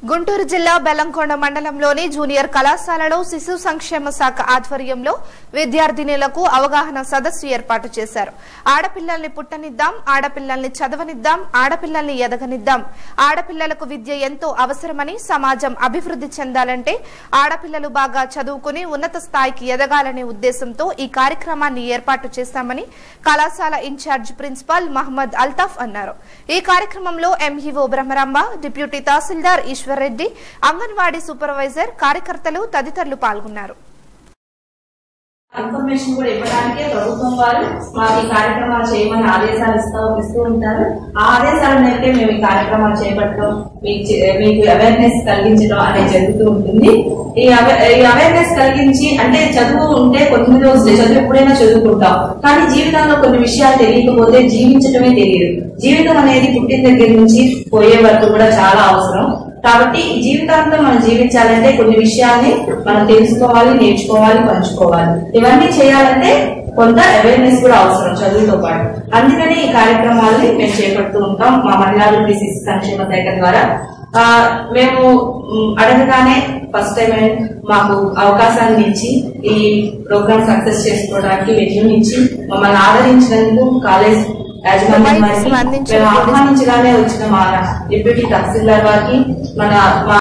గుంటూరు జిల్లా బెల్లంకొండ మండలంలోని జూనియర్ కళాశాలలో శిశు సంక్షేమ శాఖ ఆధ్వర్యంలో విద్యార్థినులకు అవగాహన సదస్సు ఏర్పాటు చేశారు ఆడపిల్లల్ని పుట్టనిద్దాం ఆడపిల్లల్ని చదవనిద్దాం ఆడపిల్లల్ని ఎదగనిద్దాం ఆడపిల్లలకు విద్య ఎంతో అవసరమని సమాజం అభివృద్ధి చెందాలంటే ఆడపిల్లలు బాగా చదువుకుని ఉన్నత స్థాయికి ఎదగాలనే ఉద్దేశంతో ఈ కార్యక్రమాన్ని ఏర్పాటు చేశామని కళాశాల ఇన్ఛార్జ్ ప్రిన్సిపాల్ మహమ్మద్ అల్తాఫ్ అన్నారు ఈ కార్యక్రమంలో MEO Brahmaramba deputy tahsildar Eswar Reddy anganwadi supervisor కార్యకర్తలు తదితరులు పాల్గొన్నారు ఇన్ఫర్మేషన్ కూడా ఇవ్వడానికే ప్రభుత్వం వారు మాకు ఈ కార్యక్రమాలు చేయమని ఆదేశాలు ఇస్తూ ఇస్తూ ఉంటారు ఆ ఆదేశాల మేరకే మేము ఈ కార్యక్రమాలు చేపట్టడం మీకు చే- మీకు అవేర్నెస్ కలిగించడం అనేది జరుగుతూ ఉంటుంది ఈ అవేర్నెస్ కలిగించి అంటే చదువు ఉంటే కొన్ని రోజులే చదువు ఎప్పుడైనా చదువుకుంటాం కానీ జీవితంలో కొన్ని విషయాలు తెలియకపోతే జీవించడమే తెలియదు జీవితం అనేది పుట్టిన దగ్గర నుంచి పోయే వరకు కూడా చాలా అవసరం కాబట్టి ఈ జీవితాంతం మనం జీవించాలంటే కొన్ని విషయాల్ని మనం తెలుసుకోవాలి నేర్చుకోవాలి పంచుకోవాలి ఇవన్నీ చేయాలంటే కొంత అవేర్నెస్ కూడా అవసరం చదువుతో పాటు అందుకని ఈ కార్యక్రమాల్ని మేము చేపడుతూ ఉంటాం మా మహిళాభివృద్ధి శిశు సంక్షేమ శాఖ ద్వారా ఆ, మేము మ్, అడగగానే ఫస్ట్ టైం మాకు అవకాశాన్ని ఇచ్చి ఈ ప్రోగ్రామ్ సక్సెస్ చేసుకోవడానికి వెన్యూ ఇచ్చి మమ్మల్ని ఆదరించినందుకు కాలేజ్ యాజమాన్యం వారికి స్పందించిన మేము ఆహ్వానించగానే వచ్చిన మా డిప్యూటీ తహసీల్దార్ వారికి మన మా